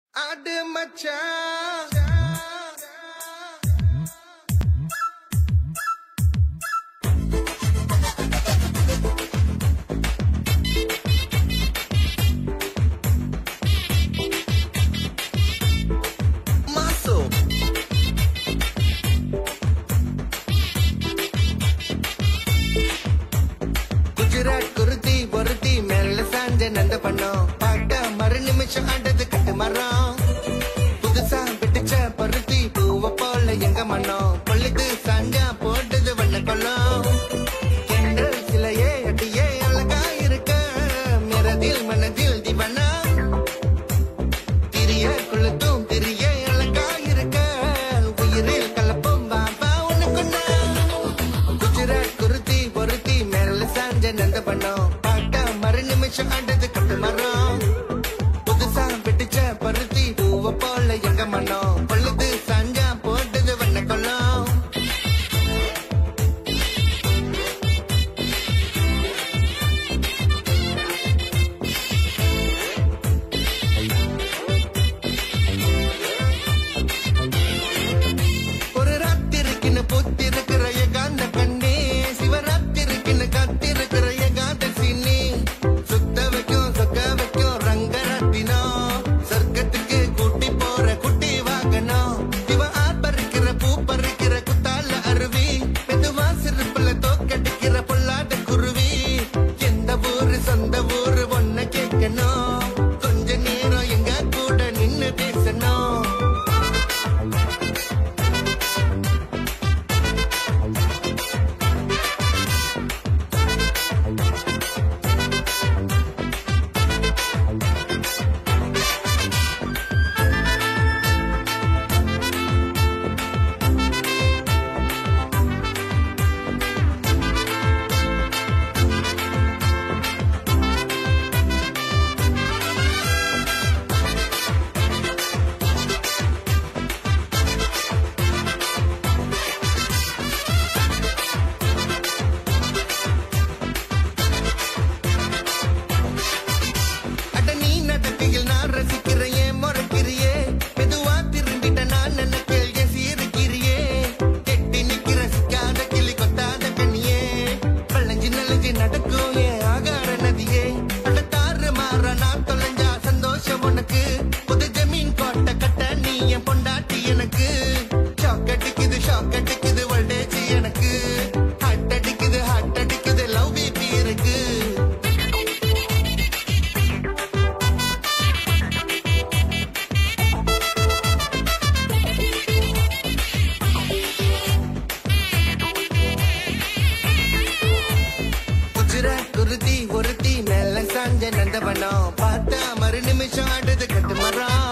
ஆடு மச்சான் மாசோ குஜராத் குருதி பொருத்தி மேல சாஞ்ச நந்த பண்ணோம் பாட்ட மறு நிமிஷம் ஆண்டது கட்டு மரம் புதுசா பிடிச்ச பருத்தி பூவ போல எங்க மண்ணம் பொழுது சாஞ்சா போட்டது வண்ண கொள்ளம் கெண்டல் சிலையே அடியே அழகா இருக்க மிரதில் மனதில் திவனா திரிய கொளுத்தும் திரிய அழகா இருக்க உயிரில் கலப்பும் பாபா உனக்குன்னா குஜராத் குருத்தி பொருத்தி மேல சாஞ்ச நந்த பண்ணோம் பாட்டா மறு நிமிஷம் ஆண்டது கட்டு மரம் புதுசா பிடிச்ச பருத்தி பூவ போல எங்க மண்ணம் பொழுது சாஞ்சா போட்டது வண்ண கொள்ளம் ஒரு ராத்திரிக்குன்னு பொத்திருக்கிற ஏகாந்த கண்ணே சிவராத்திரிக்குன்னு காத்திருக்கிற ஏகாந்த சீனி சுத்த வைக்கும் சொக்க வைக்கும் ரங்கரத்தினம் சொர்க்கத்துக்கு கூட்டி போற குட்டி வாகனம் இவ ஆர்ப்பரிக்கிற பூ பறிக்கிற குத்தால அருவி மெதுவா சிறுப்புல தோக்கடிக்கிற பொல்லாத குருவி எந்த ஊரு சொந்த ஊரு ஒன்ன கேட்கணும் கொஞ்ச நேரம் எங்க கூட நின்னு பேசணும் அட நீ நடக்கையில் நான் ரசிக்கிறையே முறைக்கிறியே மெதுவா திரும்பிட்ட நான் நினைக்கல் சீருக்கிறியே கெட்டி நிக்கிற சிக்காத கிளி கொத்தாத கண்ணியே பழஞ்சி நலஞ்சி நடக்கும் ஏன் ஆகார நதியே அட தாறு மாற நான் தொலைஞ்சா சந்தோஷம் உனக்கு புது ஜமீன் கோட்டை கட்ட நீ என் பொண்டாட்டி எனக்கு ஷாக் அடிக்குது ஷாக் அடிக்குது வல்டேஜ் எனக்கு ஹார்ட் அடிக்குது ஹார்ட் அடிக்குது லவ் பிபி இருக்கு குஜராத் குருதி ஒருத்தி மேல சாஞ்ச நந்தவனம் பார்த்தா மறு நிமிஷம் ஆடுது கட்டு மரம்